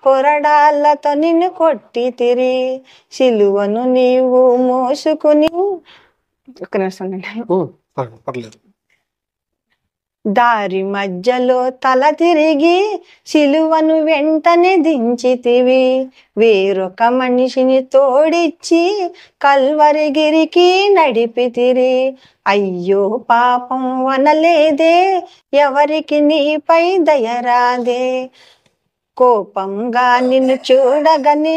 కొరడాలతో నిన్ను కొట్టితిరి సిలువను నీవు మోసుకుని ఒక నిమిషం ఉండండి. ఉమ్, పర్లేదు, పర్లేదు దారి మధ్యలో తల తిరిగి సిలువను వెంటనే దించితివి వేరొక మనిషిని తోడిచ్చి కల్వరిగిరికి నడిపితిరి అయ్యో పాపం వనలేదే ఎవరికి నీపై దయరాదే కోపంగా నిన్ను చూడగని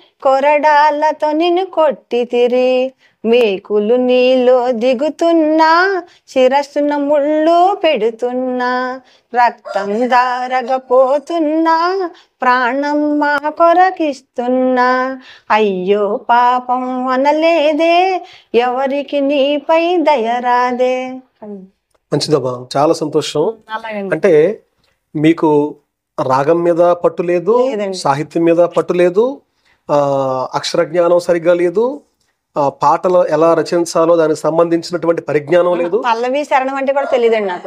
కొరడాలతో నిన్ను కొట్టితిరి మేకులు నీలో దిగుతున్నా శిరస్సున ముళ్ళు పెడుతున్నా రక్తం దారగపోతున్నా ప్రాణం మా కొరకిస్తున్నా అయ్యో పాపం అనలేదే ఎవరికి నీపై దయరాదే మంచిదమ్మా చాలా సంతోషం అలాగండి అంటే మీకు రాగం మీద పట్టు లేదు లేదండి. సాహిత్యం మీద పట్టు లేదు ఆ అక్షర జ్ఞానం సరిగ్గా లేదు ఆ పాటలు ఎలా రచించాలో దానికి సంబంధించినటువంటి పరిజ్ఞానం లేదు పల్లవి శరణం అంటే కూడా తెలియదండి నాకు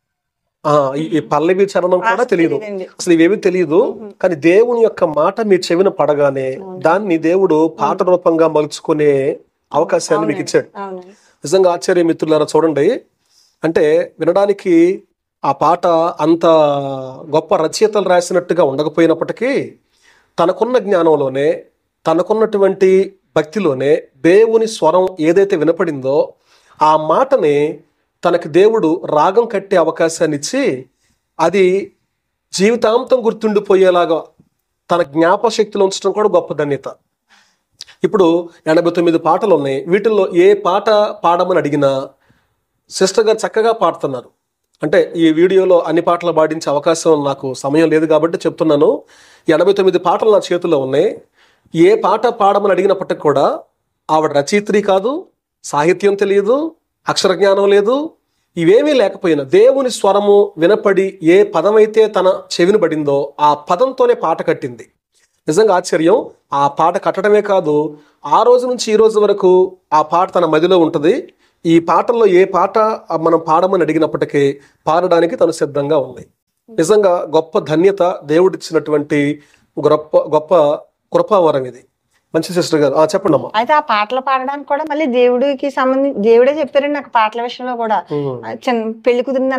ఆ ఈ- ఈ పల్లవి చరణం కూడా అసలు తెలియదు తెలీదండి. అసలు ఇవేవి తెలియదు కానీ దేవుని యొక్క మాట మీ చెవిన పడగానే దాన్ని దేవుడు పాట రూపంగా మలుచుకునే అవకాశాన్ని మీకు ఇచ్చాడు అవునండి నిజంగా ఆశ్చర్య మిత్రులారా చూడండి అంటే వినడానికి ఆ పాట అంత గొప్ప రచయితలు రాసినట్టుగా ఉండకపోయినప్పటికీ తనకున్న జ్ఞానంలోనే తనకున్నటువంటి భక్తిలోనే దేవుని స్వరం ఏదైతే వినపడిందో ఆ మాటని తనకి దేవుడు రాగం కట్టే అవకాశాన్ని ఇచ్చి అది జీవితాంతం గుర్తుండిపోయేలాగా తన జ్ఞాపశక్తిలో ఉంచడం కూడా గొప్ప ధన్యత ఇప్పుడు ఎనభై తొమ్మిది పాటలు ఉన్నాయి వీటిల్లో ఏ పాట పాడమని అడిగినా సిస్టర్ గారు చక్కగా పాడుతున్నారు అంటే ఈ వీడియోలో అన్ని పాటలు పాడించే అవకాశం నాకు సమయం లేదు కాబట్టి చెప్తున్నాను ఎనభై తొమ్మిది పాటలు నా చేతిలో ఉన్నాయి ఏ పాట పాడమని అడిగినప్పటికి కూడా ఆవిడ రచయిత్రి కాదు సాహిత్యం తెలియదు అక్షర జ్ఞానం లేదు ఇవేమీ లేకపోయినా దేవుని స్వరము వినపడి ఏ పదమైతే తన చెవిని పడిందో ఆ పదంతోనే పాట కట్టింది నిజంగా ఆశ్చర్యం ఆ పాట కట్టడమే కాదు ఆ రోజు నుంచి ఈ రోజు వరకు ఆ పాట తన మదిలో ఉంటుంది ఈ పాటల్లో ఏ పాట మనం పాడమని అడిగినప్పటికీ పాడడానికి తను సిద్ధంగా ఉంది నిజంగా గొప్ప ధన్యత దేవుడిచ్చినటువంటి గొప్ప గొప్ప కృపావరం ఇది మంచి సిస్టర్ గారు ఆ, చెప్పండి అమ్మా అయితే ఆ పాటలు పాడడానికి కూడా మళ్ళీ దేవుడికి సంబంధించి దేవుడే చెప్పారండి నాకు పాటల విషయంలో కూడా ఉమ్. ఆ చిన్న పెళ్లి కుదిరింది